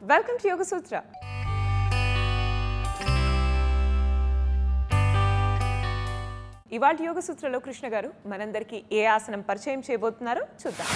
welcome to యోగ సూత్ర ఇవాళ యోగ సూత్రలో కృష్ణ గారు మనందరికీ ఏ ఆసనం పరిచయం చేయబోతున్నారో చూద్దాం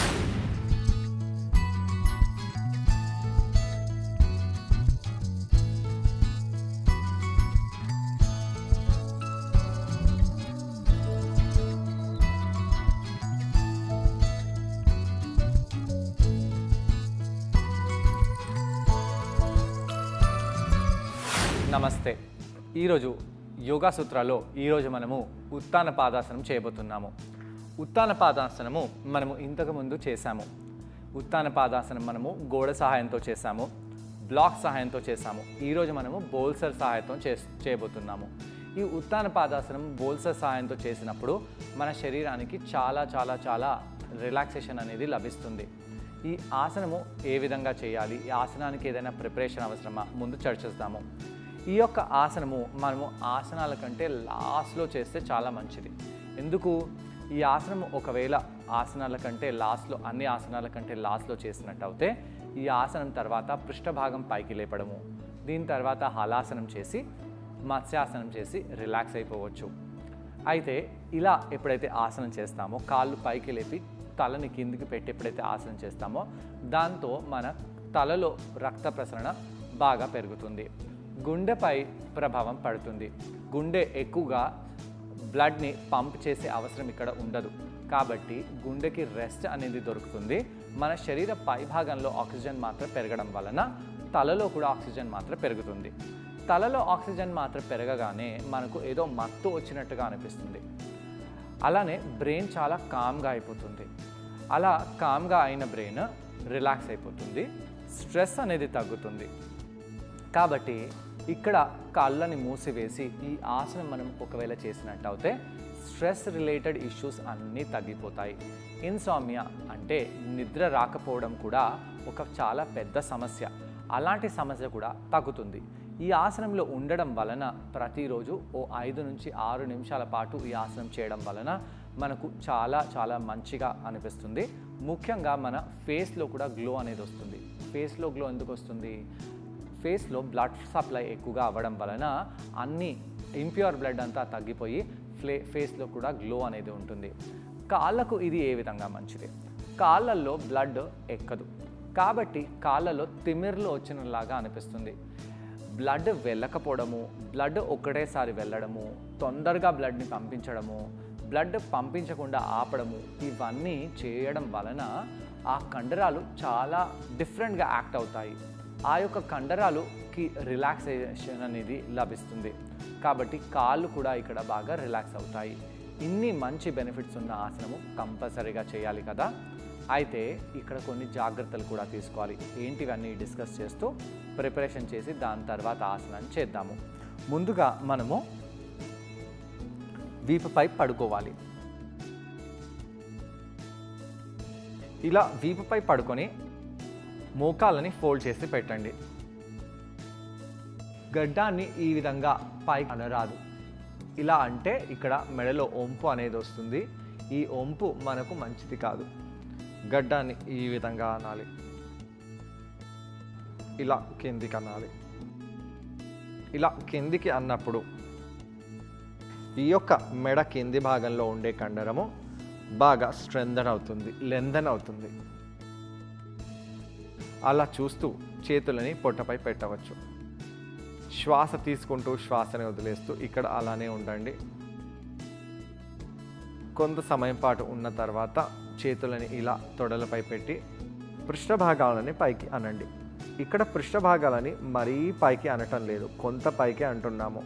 నమస్తే ఈరోజు యోగా సూత్రాల్లో ఈరోజు మనము ఉత్తాన పాదాసనం చేయబోతున్నాము ఉత్తాన పాదాసనము మనము ఇంతకుముందు చేశాము ఉత్తాన పాదాసనం మనము గోడ సహాయంతో చేశాము బ్లాక్ సహాయంతో చేశాము ఈరోజు మనము బోల్సర్ సహాయంతో చే చేయబోతున్నాము ఈ ఉత్తాన పాదాసనం బోల్సర్ సహాయంతో చేసినప్పుడు మన శరీరానికి చాలా చాలా చాలా రిలాక్సేషన్ అనేది లభిస్తుంది ఈ ఆసనము ఏ విధంగా చేయాలి ఈ ఆసనానికి ఏదైనా ప్రిపరేషన్ అవసరమా ముందు చర్చిస్తాము ఈ యొక్క ఆసనము మనము ఆసనాల కంటే లాస్ట్లో చేస్తే చాలా మంచిది ఎందుకు ఈ ఆసనము ఒకవేళ ఆసనాల కంటే లాస్ట్లో అన్ని ఆసనాల కంటే లాస్ట్లో చేసినట్టు అయితే ఈ ఆసనం తర్వాత పృష్ఠభాగం పైకి లేపడము దీని తర్వాత హలాసనం చేసి మత్స్యాసనం చేసి రిలాక్స్ అయిపోవచ్చు అయితే ఇలా ఎప్పుడైతే ఆసనం చేస్తామో కాళ్ళు పైకి లేపి తలని కిందికి పెట్టి ఎప్పుడైతే ఆసనం చేస్తామో దాంతో మన తలలో రక్త ప్రసరణ బాగా పెరుగుతుంది గుండెపై ప్రభావం పడుతుంది గుండె ఎక్కువగా బ్లడ్ని పంప్ చేసే అవసరం ఇక్కడ ఉండదు కాబట్టి గుండెకి రెస్ట్ అనేది దొరుకుతుంది మన శరీర పైభాగంలో ఆక్సిజన్ మాత్రం పెరగడం వలన తలలో కూడా ఆక్సిజన్ మాత్రం పెరుగుతుంది తలలో ఆక్సిజన్ మాత్రం పెరగగానే మనకు ఏదో మత్తు వచ్చినట్టుగా అనిపిస్తుంది అలానే బ్రెయిన్ చాలా కామ్గా అయిపోతుంది అలా కామ్గా అయిన బ్రెయిన్ రిలాక్స్ అయిపోతుంది స్ట్రెస్ అనేది తగ్గుతుంది కాబట్టి ఇక్కడ కళ్ళని మూసివేసి ఈ ఆసనం మనం ఒకవేళ చేసినట్టు అయితే స్ట్రెస్ రిలేటెడ్ ఇష్యూస్ అన్నీ తగ్గిపోతాయి ఇన్సామియా అంటే నిద్ర రాకపోవడం కూడా ఒక చాలా పెద్ద సమస్య అలాంటి సమస్య కూడా తగ్గుతుంది ఈ ఆసనంలో ఉండడం వలన ప్రతిరోజు ఓ ఐదు నుంచి ఆరు నిమిషాల పాటు ఈ ఆసనం చేయడం వలన మనకు చాలా చాలా మంచిగా అనిపిస్తుంది ముఖ్యంగా మన ఫేస్లో కూడా గ్లో అనేది వస్తుంది ఫేస్లో గ్లో ఎందుకు వస్తుంది ఫేస్లో బ్లడ్ సప్లై ఎక్కువగా అవ్వడం వలన అన్ని ఇంప్యూర్ బ్లడ్ అంతా తగ్గిపోయి ఫ్లే ఫేస్లో కూడా గ్లో అనేది ఉంటుంది కాళ్ళకు ఇది ఏ విధంగా మంచిది కాళ్ళల్లో బ్లడ్ ఎక్కదు కాబట్టి కాళ్ళలో తిమిర్లు వచ్చినలాగా అనిపిస్తుంది బ్లడ్ వెళ్ళకపోవడము బ్లడ్ ఒక్కటేసారి వెళ్ళడము తొందరగా బ్లడ్ని పంపించడము బ్లడ్ పంపించకుండా ఆపడము ఇవన్నీ చేయడం వలన ఆ కండరాలు చాలా డిఫరెంట్గా యాక్ట్ అవుతాయి ఆ యొక్క కండరాలుకి రిలాక్సేషన్ అనేది లభిస్తుంది కాబట్టి కాళ్ళు కూడా ఇక్కడ బాగా రిలాక్స్ అవుతాయి ఇన్ని మంచి బెనిఫిట్స్ ఉన్న ఆసనము కంపల్సరీగా చేయాలి కదా అయితే ఇక్కడ కొన్ని జాగ్రత్తలు కూడా తీసుకోవాలి ఏంటివన్నీ డిస్కస్ చేస్తూ ప్రిపరేషన్ చేసి దాని తర్వాత ఆసనాన్ని చేద్దాము ముందుగా మనము వీపుపై పడుకోవాలి ఇలా వీపుపై పడుకొని మోకాలని ఫోల్డ్ చేసి పెట్టండి గడ్డాన్ని ఈ విధంగా పైకి అనరాదు ఇలా అంటే ఇక్కడ మెడలో ఒంపు అనేది వస్తుంది ఈ ఒంపు మనకు మంచిది కాదు గడ్డాన్ని ఈ విధంగా అనాలి ఇలా కిందికి అనాలి ఇలా కిందికి అన్నప్పుడు ఈ యొక్క మెడ కింది భాగంలో ఉండే కండరము బాగా స్ట్రెంథన్ అవుతుంది లెందన్ అవుతుంది అలా చూస్తూ చేతులని పొట్టపై పెట్టవచ్చు శ్వాస తీసుకుంటూ శ్వాసని వదిలేస్తూ ఇక్కడ అలానే ఉండండి కొంత సమయం పాటు ఉన్న తర్వాత చేతులని ఇలా తొడలపై పెట్టి పృష్ఠభాగాలని పైకి అనండి ఇక్కడ పృష్ఠభాగాలని మరీ పైకి అనటం లేదు కొంత పైకి అంటున్నాము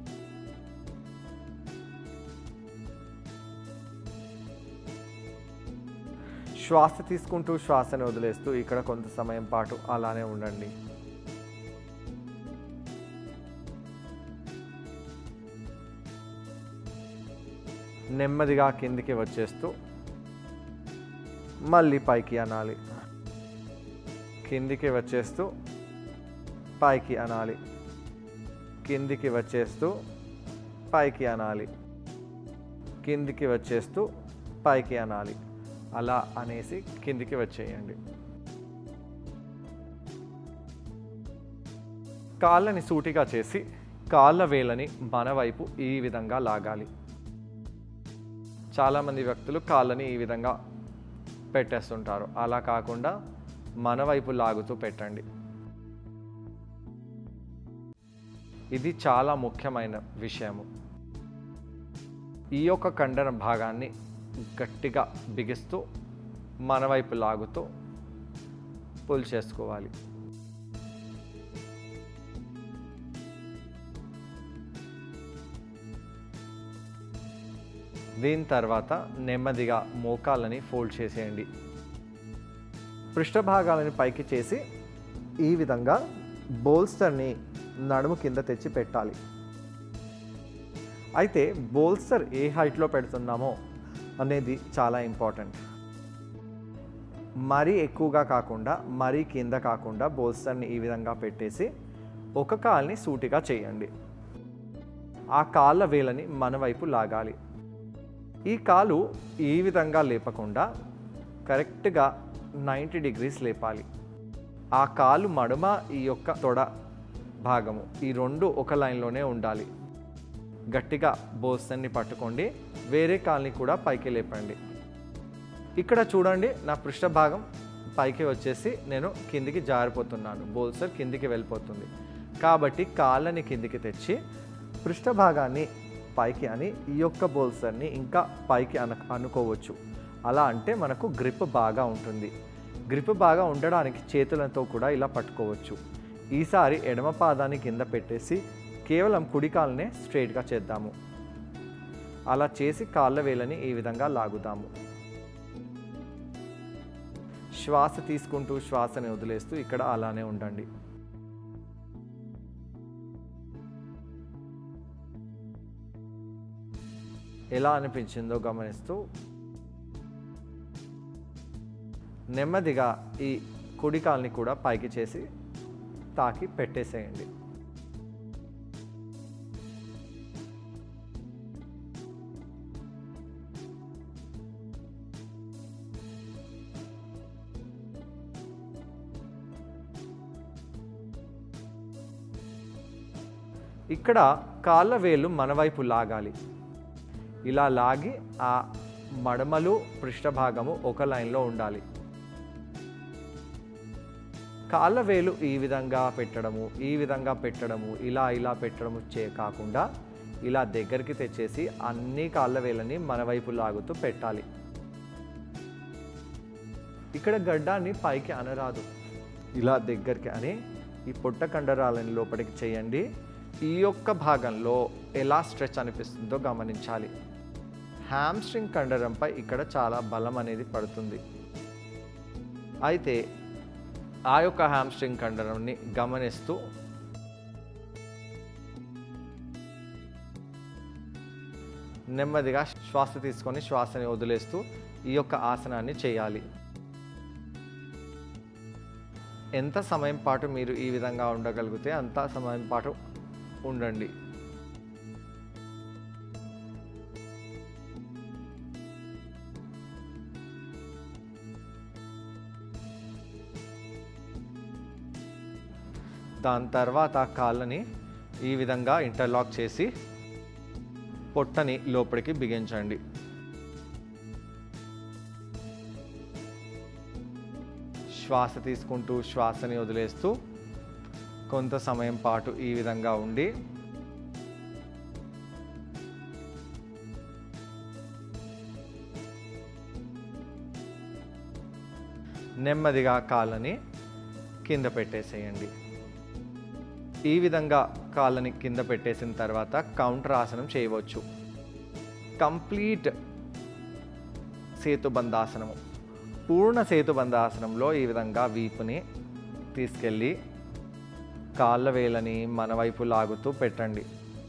శ్వాస తీసుకుంటూ శ్వాసని వదిలేస్తూ ఇక్కడ కొంత సమయం పాటు అలానే ఉండండి నెమ్మదిగా కిందికి వచ్చేస్తూ మళ్ళీ పైకి అనాలి కిందికి వచ్చేస్తూ పైకి అనాలి కిందికి వచ్చేస్తూ పైకి అనాలి కిందికి వచ్చేస్తూ పైకి అనాలి అలా అనేసి కిందికి వచ్చేయండి కాళ్ళని సూటిగా చేసి కాళ్ళ వేలని మన వైపు ఈ విధంగా లాగాలి చాలామంది వ్యక్తులు కాళ్ళని ఈ విధంగా పెట్టేస్తుంటారు అలా కాకుండా మన వైపు లాగుతూ పెట్టండి ఇది చాలా ముఖ్యమైన విషయము ఈ యొక్క కండర భాగాన్ని గట్టిగా బిగిస్తూ మన వైపు లాగుతూ పుల్ చేసుకోవాలి దీని తర్వాత నెమ్మదిగా మోకాళ్ళని ఫోల్డ్ చేసేయండి పృష్ఠభాగాలని పైకి చేసి ఈ విధంగా బోల్స్టర్ని నడుము కింద తెచ్చి పెట్టాలి అయితే బోల్స్టర్ ఏ హైట్లో పెడుతున్నామో అనేది చాలా ఇంపార్టెంట్ మరీ ఎక్కువగా కాకుండా మరీ కింద కాకుండా బోల్స్టర్ని ఈ విధంగా పెట్టేసి ఒక కాల్ని సూటిగా చేయండి ఆ కాళ్ళ వేలని మన వైపు లాగాలి ఈ కాలు ఈ విధంగా లేపకుండా కరెక్ట్గా నైంటీ డిగ్రీస్ లేపాలి ఆ కాలు మడమ ఈ యొక్క తొడ భాగము ఈ రెండు ఒక లైన్లోనే ఉండాలి గట్టిగా బోస్తన్ని పట్టుకోండి వేరే కాల్ని కూడా పైకి లేపండి ఇక్కడ చూడండి నా పృష్ఠ భాగం పైకి వచ్చేసి నేను కిందికి జారిపోతున్నాను బోల్సర్ కిందికి వెళ్ళిపోతుంది కాబట్టి కాళ్ళని కిందికి తెచ్చి పృష్ఠ భాగాన్ని పైకి అని ఈ యొక్క బోల్సర్ని ఇంకా పైకి అన అనుకోవచ్చు అలా అంటే మనకు గ్రిప్ బాగా ఉంటుంది గ్రిప్ బాగా ఉండడానికి చేతులతో కూడా ఇలా పట్టుకోవచ్చు ఈసారి ఎడమ పాదాన్ని కింద పెట్టేసి కేవలం కుడి కాళ్ళనే స్ట్రైట్గా చేద్దాము అలా చేసి కాళ్ళ వేలని ఈ విధంగా లాగుదాము శ్వాస తీసుకుంటూ శ్వాసని వదిలేస్తూ ఇక్కడ అలానే ఉండండి ఎలా అనిపించిందో గమనిస్తూ నెమ్మదిగా ఈ కుడి కాల్ని కూడా పైకి చేసి తాకి పెట్టేసేయండి ఇక్కడ కాళ్ళ వేలు మన వైపు లాగాలి ఇలా లాగి ఆ మడమలు పృష్ఠభాగము ఒక లైన్లో ఉండాలి కాళ్ళ వేలు ఈ విధంగా పెట్టడము ఈ విధంగా పెట్టడము ఇలా ఇలా పెట్టడము చే కాకుండా ఇలా దగ్గరికి తెచ్చేసి అన్ని కాళ్ళ వేలని మన వైపు లాగుతూ పెట్టాలి ఇక్కడ గడ్డాన్ని పైకి అనరాదు ఇలా దగ్గరికి అని ఈ పొట్ట కండరాలని లోపలికి చేయండి ఈ యొక్క భాగంలో ఎలా స్ట్రెచ్ అనిపిస్తుందో గమనించాలి హ్యామ్స్ట్రింగ్ కండరంపై ఇక్కడ చాలా బలం అనేది పడుతుంది అయితే ఆ యొక్క హ్యామ్స్ట్రింగ్ కండరంని గమనిస్తూ నెమ్మదిగా శ్వాస తీసుకొని శ్వాసని వదిలేస్తూ ఈ యొక్క ఆసనాన్ని చేయాలి ఎంత సమయం పాటు మీరు ఈ విధంగా ఉండగలిగితే అంత సమయం పాటు ఉండండి దాని తర్వాత కాళ్ళని ఈ విధంగా ఇంటర్లాక్ చేసి పొట్టని లోపలికి బిగించండి శ్వాస తీసుకుంటూ శ్వాసని వదిలేస్తూ కొంత సమయం పాటు ఈ విధంగా ఉండి నెమ్మదిగా కాళ్ళని కింద పెట్టేసేయండి ఈ విధంగా కాళ్ళని కింద పెట్టేసిన తర్వాత కౌంటర్ ఆసనం చేయవచ్చు కంప్లీట్ సేతుబంధాసనము పూర్ణ సేతుబంధాసనంలో ఈ విధంగా వీపుని తీసుకెళ్ళి కాళ్ళ వేలని మన వైపు లాగుతూ పెట్టండి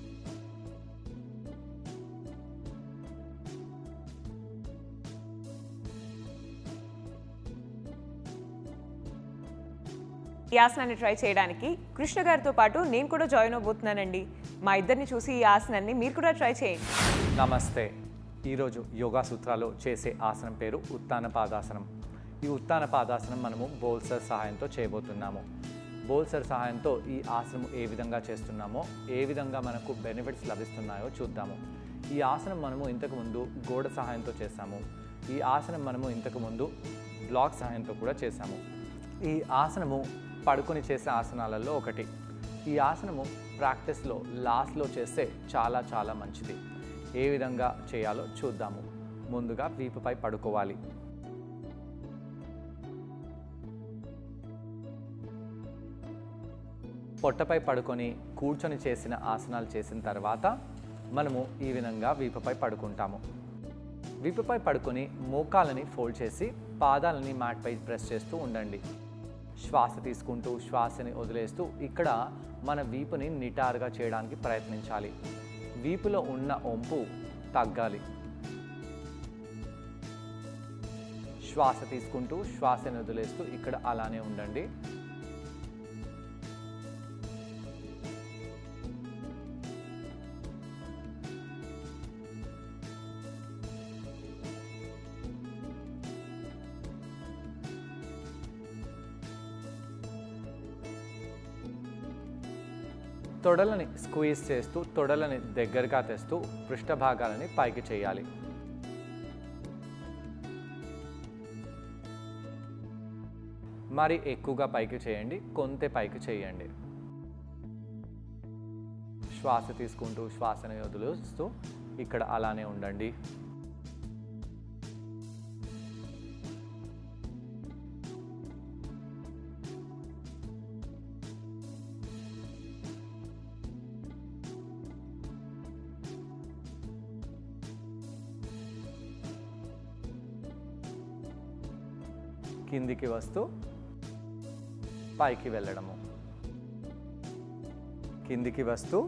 ఈ ఆసనాన్ని ట్రై చేయడానికి కృష్ణ గారితో పాటు నేను కూడా జాయిన్ అవబోతున్నానండి మా ఇద్దరిని చూసి ఈ ఆసనాన్ని మీరు కూడా ట్రై చేయండి నమస్తే ఈరోజు యోగా సూత్రాలు చేసే ఆసనం పేరు ఉత్తాన పాదాసనం ఈ ఉత్తాన పాదాసనం మనము బోల్సర్ సహాయంతో చేయబోతున్నాము బోల్సర్ సహాయంతో ఈ ఆసనం ఏ విధంగా చేస్తున్నామో ఏ విధంగా మనకు బెనిఫిట్స్ లభిస్తున్నాయో చూద్దాము ఈ ఆసనం మనము ఇంతకుముందు గోడ సహాయంతో చేసాము ఈ ఆసనం మనము ఇంతకుముందు బ్లాక్ సహాయంతో కూడా చేసాము ఈ ఆసనము పడుకొని చేసే ఆసనాలలో ఒకటి ఈ ఆసనము ప్రాక్టీస్లో లాస్ట్లో చేస్తే చాలా చాలా మంచిది ఏ విధంగా చేయాలో చూద్దాము ముందుగా వీపుపై పడుకోవాలి పొట్టపై పడుకొని కూర్చొని చేసిన ఆసనాలు చేసిన తర్వాత మనము ఈ విధంగా వీపుపై పడుకుంటాము వీపుపై పడుకొని మోకాలని ఫోల్డ్ చేసి పాదాలని మ్యాట్పై ప్రెస్ చేస్తూ ఉండండి శ్వాస తీసుకుంటూ శ్వాసని వదిలేస్తూ ఇక్కడ మన వీపుని నిటారుగా చేయడానికి ప్రయత్నించాలి వీపులో ఉన్న ఒంపు తగ్గాలి శ్వాస తీసుకుంటూ శ్వాసని వదిలేస్తూ ఇక్కడ అలానే ఉండండి తొడలని స్క్వీజ్ చేస్తూ తొడలని దగ్గరగా తెస్తూ పృష్ఠభాగాలని పైకి చేయాలి మరి ఎక్కువగా పైకి చేయండి కొంత పైకి చేయండి శ్వాస తీసుకుంటూ శ్వాసని వదిలేస్తూ ఇక్కడ అలానే ఉండండి కిందికి వస్తూ పైకి వెళ్ళడము కిందికి వస్తూ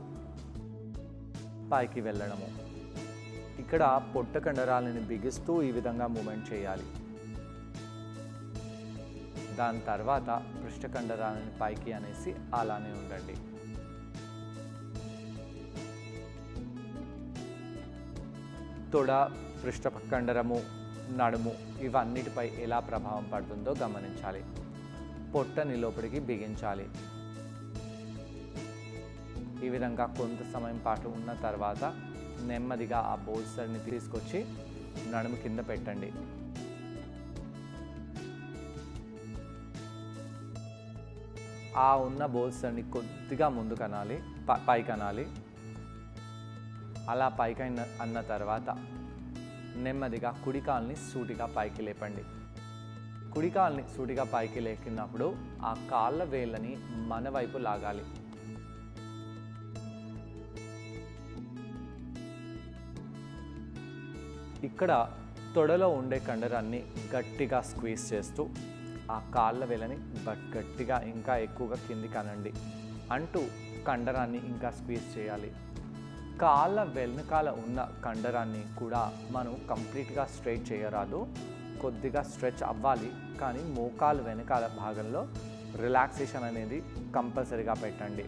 పైకి వెళ్ళడము ఇక్కడ పొట్ట కండరాలని బిగిస్తూ ఈ విధంగా మూమెంట్ చేయాలి దాని తర్వాత పృష్ఠ కండరాలని పైకి అనేసి అలానే ఉండండి తొడ పృష్ఠ కండరము నడుము ఇవన్నిటిపై ఎలా ప్రభావం పడుతుందో గమనించాలి పొట్టని లోపలికి బిగించాలి ఈ విధంగా కొంత సమయం పాటు ఉన్న తర్వాత నెమ్మదిగా ఆ బోల్సర్ని తీసుకొచ్చి నడుము కింద పెట్టండి ఆ ఉన్న బోల్సర్ని కొద్దిగా ముందు కనాలి ప- పైకి అనాలి అలా పైకి అయిన అన్న తర్వాత నెమ్మదిగా కుడికాల్ని సూటిగా పైకి లేపండి కుడికాల్ని సూటిగా పైకి లేకినప్పుడు ఆ కాళ్ళ వేళ్ళని మన వైపు లాగాలి ఇక్కడ తొడలో ఉండే కండరాన్ని గట్టిగా స్క్వీజ్ చేస్తూ ఆ కాళ్ళ వేలని బట్ గట్టిగా ఇంకా ఎక్కువగా కిందికి అనండి అంటూ కండరాన్ని ఇంకా స్క్వీజ్ చేయాలి కాళ్ళ వెనకాల ఉన్న కండరాన్ని కూడా మనం కంప్లీట్గా స్ట్రైట్ చేయరాదు కొద్దిగా స్ట్రెచ్ అవ్వాలి కానీ మోకాలు వెనకాల భాగంలో రిలాక్సేషన్ అనేది కంపల్సరీగా పెట్టండి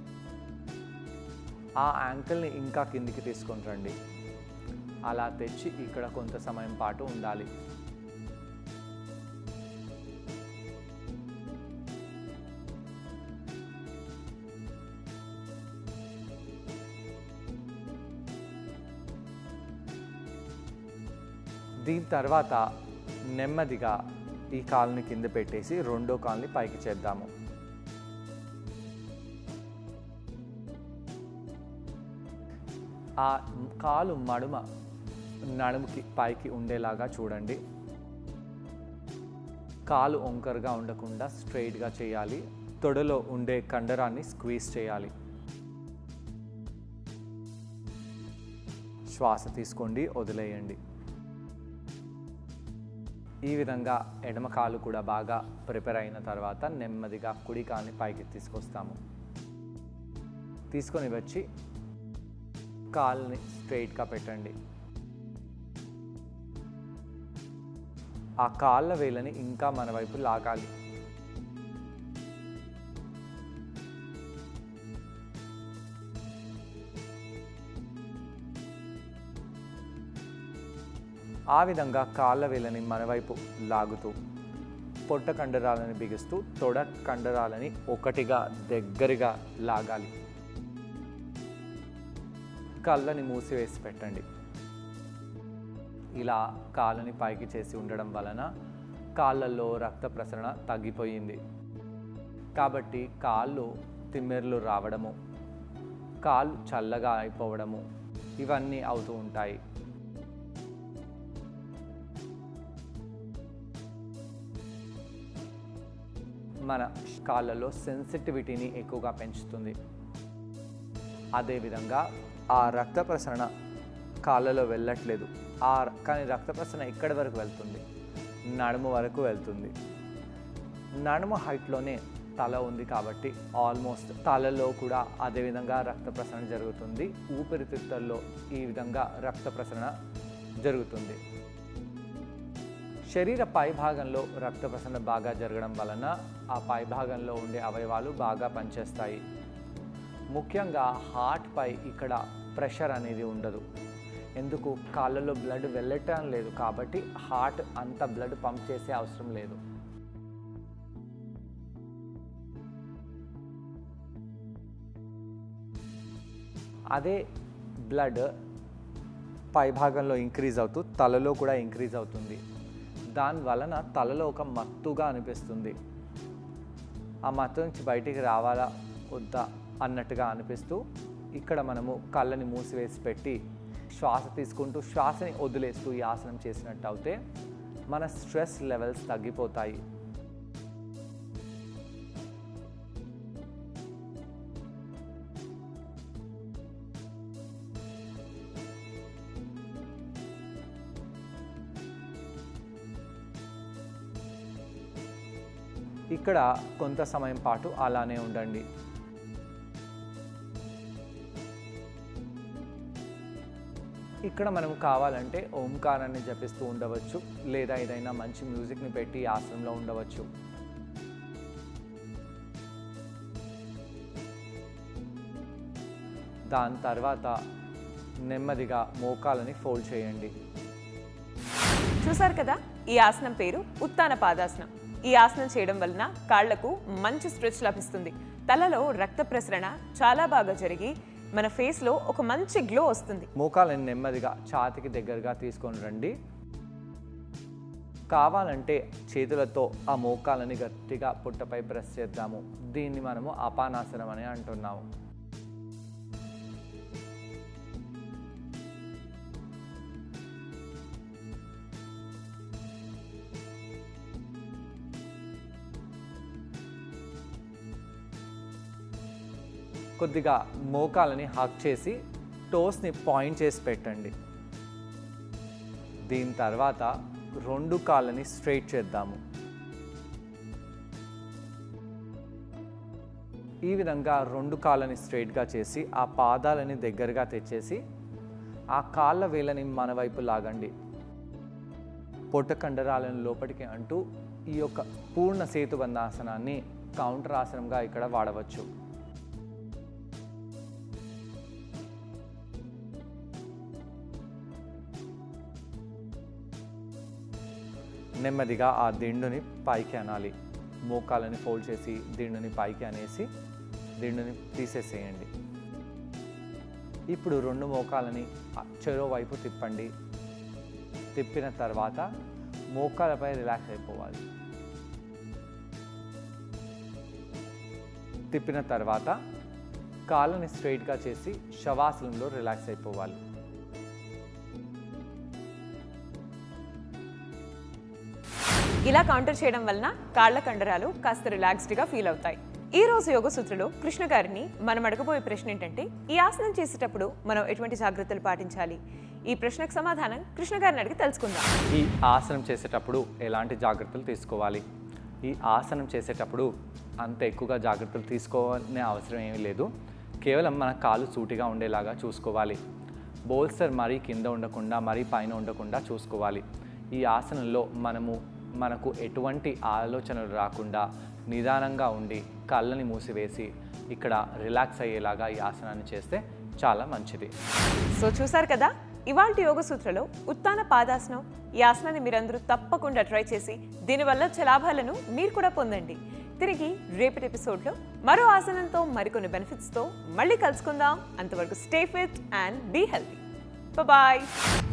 ఆ యాంకిల్ని ఇంకా కిందికి తీసుకొని రండి అలా తెచ్చి ఇక్కడ కొంత సమయం పాటు ఉండాలి దీని తర్వాత నెమ్మదిగా ఈ కాల్ని కింద పెట్టేసి రెండో కాల్ని పైకి చేద్దాము ఆ కాలు మడుమ నడుముకి పైకి ఉండేలాగా చూడండి కాలు ఒంకరగా ఉండకుండా స్ట్రైట్గా చేయాలి తొడలో ఉండే కండరాన్ని స్క్వీజ్ చేయాలి శ్వాస తీసుకోండి వదిలేయండి ఈ విధంగా ఎడమ కాలు కూడా బాగా ప్రిపేర్ అయిన తర్వాత నెమ్మదిగా కుడి కాల్ని పైకి తీసుకొస్తాము తీసుకొని వచ్చి కాల్ని స్ట్రైట్గా పెట్టండి ఆ కాళ్ళ వేలని ఇంకా మన వైపు లాగాలి ఆ విధంగా కాళ్ళ వేలని మన వైపు లాగుతూ పొట్ట కండరాలని బిగిస్తూ తొడ కండరాలని ఒకటిగా దగ్గరగా లాగాలి కళ్ళని మూసివేసి పెట్టండి ఇలా కాళ్ళని పైకి చేసి ఉండడం వలన కాళ్ళల్లో రక్త ప్రసరణ తగ్గిపోయింది కాబట్టి కాళ్ళు తిమ్మెర్లు రావడము కాళ్ళు చల్లగా అయిపోవడము ఇవన్నీ అవుతూ ఉంటాయి మన కాళ్ళలో సెన్సిటివిటీని ఎక్కువగా పెంచుతుంది అదేవిధంగా ఆ రక్త ప్రసరణ కాళ్ళలో వెళ్ళట్లేదు ఆ కానీ రక్త ప్రసరణ ఎక్కడి వరకు వెళ్తుంది నడుము వరకు వెళ్తుంది నడుము హైట్లోనే తల ఉంది కాబట్టి ఆల్మోస్ట్ తలలో కూడా అదేవిధంగా రక్త ప్రసరణ జరుగుతుంది ఊపిరితిత్తుల్లో ఈ విధంగా రక్త ప్రసరణ జరుగుతుంది శరీర పై భాగంలో రక్త ప్రసరణ బాగా జరగడం వలన ఆ పై భాగంలో ఉండే అవయవాలు బాగా పనిచేస్తాయి ముఖ్యంగా హార్ట్ పై ఇక్కడ ప్రెషర్ అనేది ఉండదు ఎందుకు కాళ్ళలో బ్లడ్ వెళ్ళటం లేదు కాబట్టి హార్ట్ అంత బ్లడ్ పంప్ చేసే అవసరం లేదు అదే బ్లడ్ పై భాగంలో ఇంక్రీజ్ అవుతూ తలలో కూడా ఇంక్రీజ్ అవుతుంది దాని వలన తలలో ఒక మత్తుగా అనిపిస్తుంది ఆ మత్తు నుంచి బయటికి రావాలా వద్దా అన్నట్టుగా అనిపిస్తూ ఇక్కడ మనము కళ్ళని మూసివేసి పెట్టి శ్వాస తీసుకుంటూ శ్వాసని వదిలేస్తూ ఈ ఆసనం చేసినట్టు అయితే మన స్ట్రెస్ లెవెల్స్ తగ్గిపోతాయి ఇక్కడ కొంత సమయం పాటు అలానే ఉండండి ఇక్కడ మనం కావాలంటే ఓంకారాన్ని జపిస్తూ ఉండవచ్చు లేదా ఏదైనా మంచి మ్యూజిక్ని పెట్టి ఈ ఆసనంలో ఉండవచ్చు దాని తర్వాత నెమ్మదిగా మోకాలని ఫోల్డ్ చేయండి చూసారు కదా ఈ ఆసనం పేరు ఉత్తాన పాదాసనం ఈ ఆసనం చేయడం వలన కాళ్లకు మంచి స్ట్రెచ్ లభిస్తుంది తలలో రక్త ప్రసరణ చాలా బాగా జరిగి మన ఫేస్లో ఒక మంచి గ్లో వస్తుంది మోకాలని నెమ్మదిగా ఛాతికి దగ్గరగా తీసుకొని రండి కావాలంటే చేతులతో ఆ మోకాలని గట్టిగా పుట్టపై ప్రెస్ చేద్దాము దీన్ని మనము అపానాసనం అని అంటున్నాము కొద్దిగా మోకాలని హక్ చేసి టోస్ని పాయింట్ చేసి పెట్టండి దీని తర్వాత రెండు కాళ్ళని స్ట్రైట్ చేద్దాము ఈ విధంగా రెండు కాళ్ళని స్ట్రైట్గా చేసి ఆ పాదాలని దగ్గరగా తెచ్చేసి ఆ కాళ్ళ వేలని మన వైపు లాగండి పొట్ట కండరాలను లోపలికి అంటూ ఈ యొక్క పూర్ణ సేతుబంధాసనాన్ని కౌంటర్ ఆసనంగా ఇక్కడ వాడవచ్చు నెమ్మదిగా ఆ దిండుని పైకి అనాలి మోకాలని ఫోల్డ్ చేసి దిండుని పైకి అనేసి దిండుని తీసేసేయండి ఇప్పుడు రెండు మోకాలని చెరో వైపు తిప్పండి తిప్పిన తర్వాత మోకాలపై రిలాక్స్ అయిపోవాలి తిప్పిన తర్వాత కాళ్ళని స్ట్రైట్గా చేసి శవాసనంలో రిలాక్స్ అయిపోవాలి ఇలా కౌంటర్ చేయడం వలన కాళ్ల కండరాలు కాస్త రిలాక్స్డ్గా ఫీల్ అవుతాయి ఈ రోజు యోగ సూత్రలో కృష్ణ గారిని మనం అడగబోయే ప్రశ్న ఏంటంటే ఈ ఆసనం చేసేటప్పుడు మనం ఎటువంటి జాగ్రత్తలు పాటించాలి ఈ ప్రశ్నకు సమాధానం కృష్ణ గారిని అడిగి తెలుసుకుందాం ఈ ఆసనం చేసేటప్పుడు ఎలాంటి జాగ్రత్తలు తీసుకోవాలి ఈ ఆసనం చేసేటప్పుడు అంత ఎక్కువగా జాగ్రత్తలు తీసుకోవాలనే అవసరం ఏమీ లేదు కేవలం మన కాలు సూటిగా ఉండేలాగా చూసుకోవాలి బోల్సర్ మరీ కింద ఉండకుండా మరీ పైన ఉండకుండా చూసుకోవాలి ఈ ఆసనంలో మనము మనకు ఎటువంటి ఆలోచనలు రాకుండా నిదానంగా ఉండి కళ్ళని మూసివేసి ఇక్కడ రిలాక్స్ అయ్యేలాగా ఈ ఆసనాన్ని చేస్తే చాలా మంచిది సో చూసారు కదా ఇవాళ యోగ సూత్రలో ఉత్తాన పాదాసనం ఈ ఆసనాన్ని మీరందరూ తప్పకుండా ట్రై చేసి దీనివల్ల వచ్చే లాభాలను మీరు కూడా పొందండి తిరిగి రేపటి ఎపిసోడ్లో మరో ఆసనంతో మరికొన్ని బెనిఫిట్స్తో మళ్ళీ కలుసుకుందాం అంతవరకు stay fit and be healthy bye